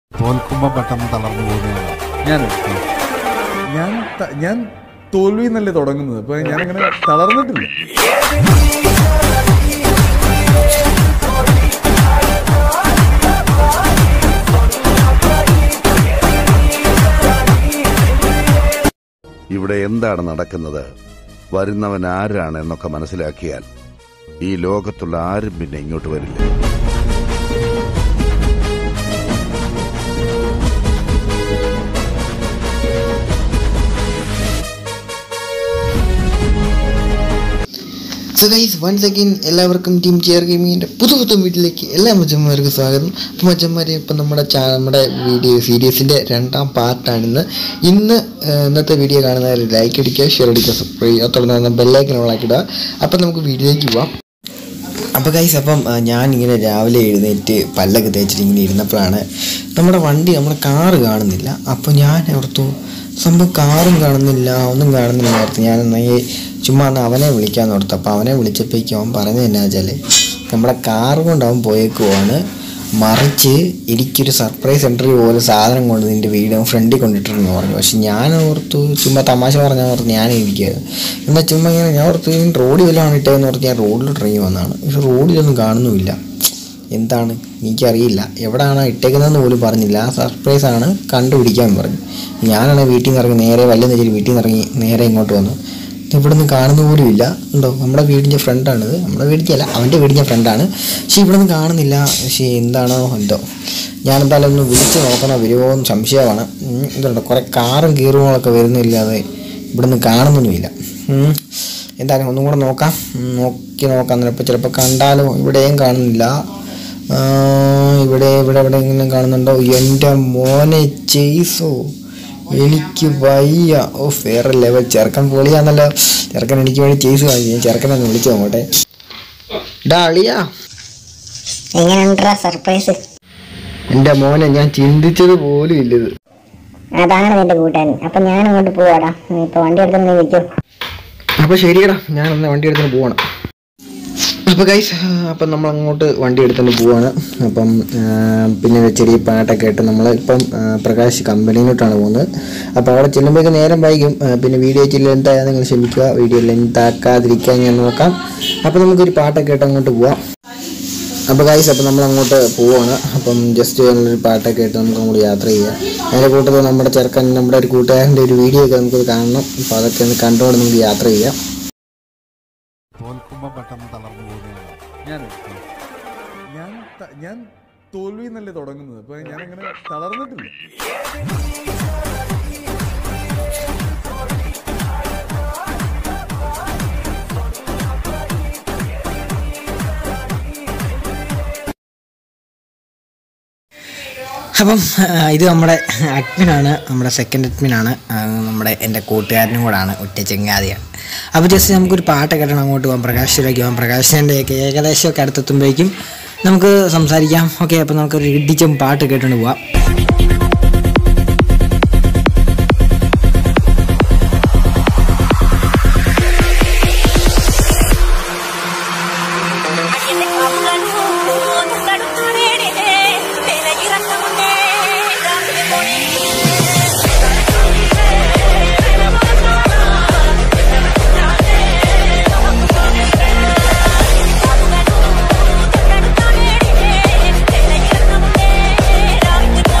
തോൽക്കുമ്പോൾ പെട്ടെന്ന് തളർന്നു പോകുന്നതാണ് ഞാൻ ഞാൻ ത- ഞാൻ തോൽവി എന്നല്ലേ തുടങ്ങുന്നത് അപ്പൊ ഞാൻ അങ്ങനെ തളർന്നിട്ടില്ല ഇവിടെ എന്താണ് നടക്കുന്നത് വരുന്നവൻ ആരാണ് എന്നൊക്കെ മനസ്സിലാക്കിയാൽ ഈ ലോകത്തുള്ള ആരും പിന്നെ ഇങ്ങോട്ട് വരില്ല സോ ഗൈസ് വൺസ് അഗൈൻ എല്ലാവർക്കും ടീം ചെയർ ഗെയിമിങ്ങിൻ്റെ പുതു പുതു വീട്ടിലേക്ക് എല്ലാ മച്ചന്മാർക്കും സ്വാഗതം അപ്പോൾ മച്ചന്മാരെ ഇപ്പം നമ്മുടെ ചാ നമ്മുടെ വീഡിയോ സീരീസിൻ്റെ രണ്ടാം പാർട്ടാണിന്ന് ഇന്ന് ആ, ഇന്നത്തെ വീഡിയോ കാണുന്നവർ ലൈക്ക് അടിക്കുക ഷെയർ അടിക്കുക സബ്സ്ക്രൈബ് ചെയ്യുക തുടർന്ന് ബെല്ലൈക്കൻ ഓളാക്കിടുക അപ്പം നമുക്ക് വീഡിയോയിലേക്ക് പോവാം അപ്പോൾ ഗൈസ് അപ്പം ആ, ഞാൻ ഇങ്ങനെ രാവിലെ എഴുന്നേറ്റ് പല്ലൊക്കെ തേച്ചിട്ട് ഇങ്ങനെ ഇരുന്നപ്പോഴാണ് നമ്മുടെ വണ്ടി നമ്മുടെ കാറ് കാണുന്നില്ല അപ്പോൾ ഞാൻ ഓർത്തു സംഭവം കാറും കാണുന്നില്ല ഒന്നും കാണുന്നില്ല ഓർത്ത് ഞാൻ എന്നാൽ ചുമ്മാ ഒന്ന് അവനെ വിളിക്കാമെന്ന് ഓർത്തു അപ്പോൾ അവനെ വിളിച്ചപ്പോഴേക്കും അവൻ പറഞ്ഞത് എന്നാ വെച്ചാൽ നമ്മുടെ കാറ് കൊണ്ട് അവൻ പോയേക്കുവാണ് മറിച്ച് എനിക്കൊരു സർപ്രൈസ് എൻട്രി പോലെ സാധനം കൊണ്ട് നിൻ്റെ വീട് ഫ്രണ്ടിൽ കൊണ്ടിട്ടിരുന്നു പറഞ്ഞു പക്ഷെ ഞാൻ ഓർത്തു ചുമ്മാ തമാശ പറഞ്ഞാൽ ഓർത്ത് ഞാൻ ഇരിക്കുകയായിരുന്നു എന്നാൽ ചുമ്മാ ഇങ്ങനെ ഞാൻ ഓർത്ത് ഇനി റോഡിൽ വല്ലതാണ് ഇട്ടതെന്ന് ഓർത്ത് ഞാൻ റോഡിലോട്ട് ഇറങ്ങി വന്നതാണ് പക്ഷെ റോഡിലൊന്നും കാണുന്നുമില്ല എന്താണ് എനിക്കറിയില്ല എവിടെയാണോ ഇട്ടേക്കുന്നതെന്ന് പോലും പറഞ്ഞില്ല ആ സർപ്രൈസ് ആണ് കണ്ടുപിടിക്കാൻ പറഞ്ഞു ഞാനാണ് വീട്ടിൽ നിന്ന് ഇറങ്ങി നേരെ വല്ല നെച്ചിൽ വീട്ടിൽ നിന്ന് ഇറങ്ങി നേരെ ഇങ്ങോട്ട് വന്നു ഇവിടെ നിന്ന് കാണുന്ന പോലും ഇല്ല ഉണ്ടോ നമ്മുടെ വീടിൻ്റെ ഫ്രണ്ടാണിത് നമ്മുടെ വീടിൻ്റെ അല്ല അവൻ്റെ വീടിൻ്റെ ഫ്രണ്ടാണ് പക്ഷേ ഇവിടെ നിന്ന് കാണുന്നില്ല പക്ഷേ എന്താണോ എന്തോ ഞാനെന്തായാലും ഒന്ന് വിളിച്ച് നോക്കണോ വരുമോ എന്ന് സംശയമാണ് ഉം, ഇതുണ്ട് കുറേ കാറും കീറുകളൊക്കെ വരുന്നില്ലാതെ ഇവിടെ നിന്ന് കാണുന്നൊന്നുമില്ല ഉം. എന്തായാലും ഒന്നും കൂടെ നോക്കാം ഉം, നോക്കി നോക്കാം ചിലപ്പോൾ ചിലപ്പോൾ കണ്ടാലോ ഇവിടെയും കാണുന്നില്ല ആ, ഇവിടെ ഇവിടെ എവിടെയെങ്കിലും കാണുന്നുണ്ടോ എൻ്റെ മോനെ ചെയ്സോ എനിക്ക് വയ്യ ഓ വേറെ ലെവൽ ചെറുക്കൻ പൊളിയാന്നല്ലോ ചെറുക്കൻ എനിക്ക് വേണ്ടി ചെയ്സ് വാങ്ങി ഞാൻ ചെറുക്കനെ ഒന്ന് വിളിച്ചു നോക്കട്ടെ ഡാ അളിയാ എങ്ങനെയുണ്ടാ സർപ്രൈസ് എൻ്റെ മോനെ ഞാൻ ചിന്തിച്ചത് പോലും ഇല്ലത് അതാണ് നിന്റെ കൂട്ടുകാരൻ അപ്പൊ ഞാൻ അങ്ങോട്ട് പോവാടാ നീ ഇപ്പൊ വണ്ടി എടുത്ത് നീ വെക്കോ അപ്പോൾ ശരിയടാ ഞാൻ ഒന്ന് വണ്ടി എടുത്തിട്ട് പോവാണ് അപ്പോൾ ഗൈസ് അപ്പം നമ്മൾ അങ്ങോട്ട് വണ്ടി എടുത്തുകൊണ്ട് പോവാണ് അപ്പം ആ, പിന്നെ ചെറിയ പാട്ടൊക്കെ ഇട്ട് നമ്മൾ ഇപ്പം ആ, പ്രകാശ് കമ്പനിയിലോട്ടാണ് പോകുന്നത് അപ്പോൾ അവിടെ ചെല്ലുമ്പോഴേക്ക് നേരം വൈകും ആ, പിന്നെ വീഡിയോ ചില്ല എന്തായാലും നിങ്ങൾ ക്ഷമിക്കുക വീഡിയോ ലെങ്ത് ആക്കാതിരിക്കാൻ ഞാൻ നോക്കാം അപ്പോൾ നമുക്കൊരു പാട്ടൊക്കെ ഇട്ട് അങ്ങോട്ട് പോവാം അപ്പോൾ ഗൈസ് അപ്പോൾ നമ്മൾ അങ്ങോട്ട് പോവാണ് അപ്പം ജസ്റ്റ് നല്ലൊരു പാട്ടൊക്കെ ഇട്ട് നമുക്ക് അങ്ങോട്ട് യാത്ര ചെയ്യാം അതിൻ്റെ കൂട്ടത്തിൽ നമ്മുടെ ചെറുക്കൻ നമ്മുടെ ഒരു കൂട്ടുകാരൻ്റെ ഒരു വീഡിയോ ഒക്കെ നമുക്ക് കാണണം അപ്പോൾ അതൊക്കെ ഒന്ന് കണ്ടുകൊണ്ട് നമുക്ക് യാത്ര ചെയ്യാം തോൽക്കുമ്പോൾ പെട്ടെന്ന് തളർന്നു പോകുന്നതാണ് ഞാൻ ഞാൻ ത- ഞാൻ തോൽവി എന്നല്ലേ തുടങ്ങുന്നത് അപ്പൊ ഞാൻ അങ്ങനെ തളർന്നിട്ടില്ല അപ്പം ആ, ഇത് നമ്മുടെ അഡ്മിനാണ് നമ്മുടെ സെക്കൻഡ് അഡ്മിനാണ് ആ, നമ്മുടെ എൻ്റെ കൂട്ടുകാരനും കൂടാണ് ഒറ്റ ചെങ്ങാതിയാണ് അപ്പോൾ ജസ്റ്റ് നമുക്കൊരു പാട്ടൊക്കെ ഇടണം അങ്ങോട്ട് പോകാം പ്രകാശിലേക്ക് പോകാം പ്രകാശിൻ്റെയൊക്കെ ഏകദേശമൊക്കെ അടുത്തെത്തുമ്പോഴേക്കും നമുക്ക് സംസാരിക്കാം ഓക്കെ അപ്പോൾ നമുക്കൊരു ഇടിച്ചും പാട്ട് കേട്ടുകൊണ്ട് പോവാം Thank you.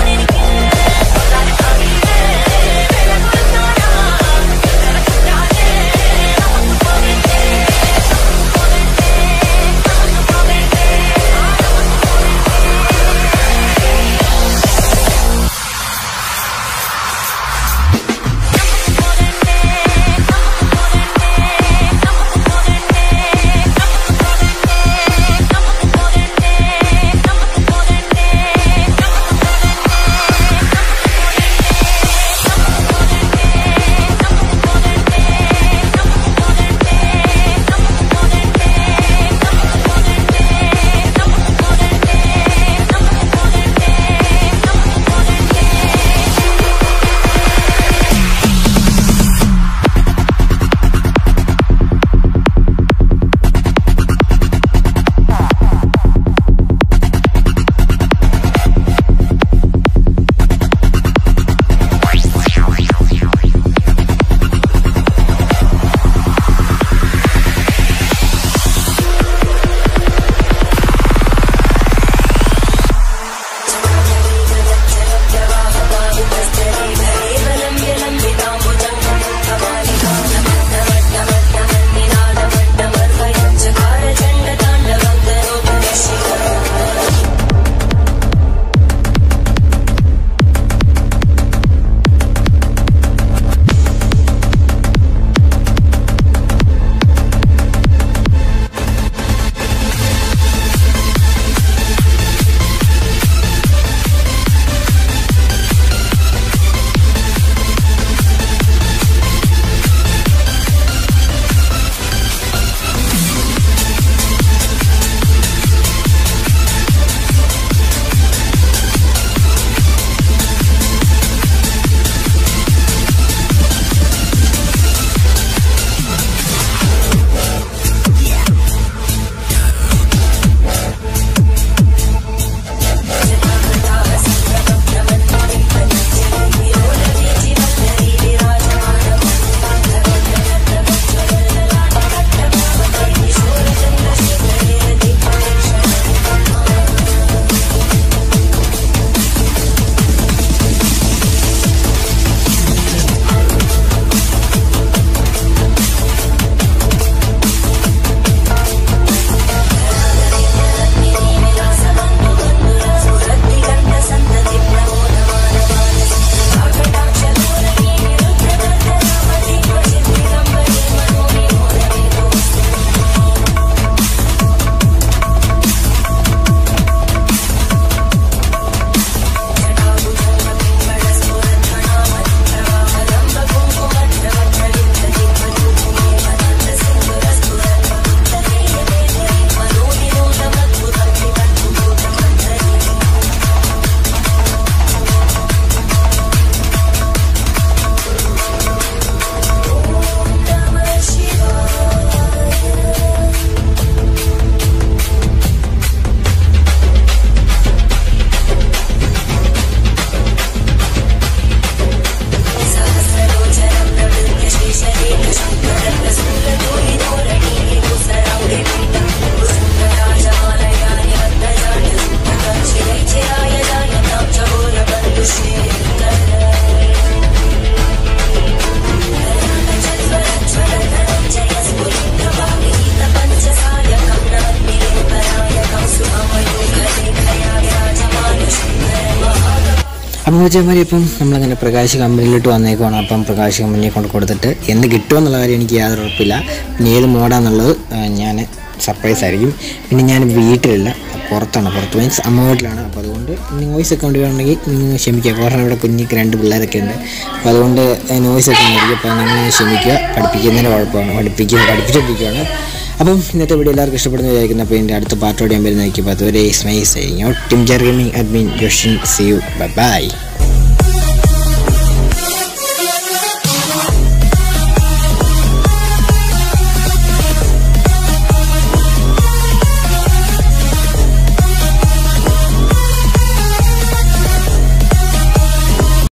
അപ്പം വെച്ചാൽ ഇപ്പം നമ്മളങ്ങനെ പ്രകാശ് കമ്പനിയിലോട്ട് വന്നേക്കുവാണ് അപ്പം പ്രകാശ് കമ്പനിയെ കൊണ്ട് കൊടുത്തിട്ട് എന്ത് കിട്ടുമെന്നുള്ള കാര്യം എനിക്ക് യാതൊരു ഉറപ്പില്ല പിന്നെ ഏത് മോഡാന്നുള്ളത് ഞാൻ സർപ്രൈസ് ആയിരിക്കും പിന്നെ ഞാൻ വീട്ടിലല്ല പുറത്താണ് പുറത്ത് മീൻസ് അമ്മ വീട്ടിലാണ് അപ്പോൾ അതുകൊണ്ട് നോയ്സ് ഒക്കെ ഉണ്ടെങ്കിൽ നിങ്ങൾ ക്ഷമിക്കുക കാരണം ഇവിടെ കുഞ്ഞിക്ക് രണ്ട് പിള്ളേരൊക്കെ ഉണ്ട് അപ്പോൾ അതുകൊണ്ട് നോയ്സ് ഒക്കെ ഉണ്ടായിരിക്കും അപ്പോൾ നിങ്ങൾ ക്ഷമിക്കുക പഠിപ്പിക്കുന്നതിന് കുഴപ്പമാണ് പഠിപ്പിക്കുക പഠിപ്പിച്ചുകൊണ്ടിരിക്കുകയാണ് അപ്പം ഇന്നത്തെ വീഡിയോ എല്ലാവർക്കും ഇഷ്ടപ്പെടുന്ന വിചാരിക്കുന്നു അപ്പോൾ എൻ്റെ അടുത്ത പാർട്ടോടെ ഞാൻ വരുന്നതായിരിക്കും അപ്പോൾ അതുവരെ സ്മൈസ് ആയിരിക്കും ടിം ജെർ gaming admin Joshin see you bye by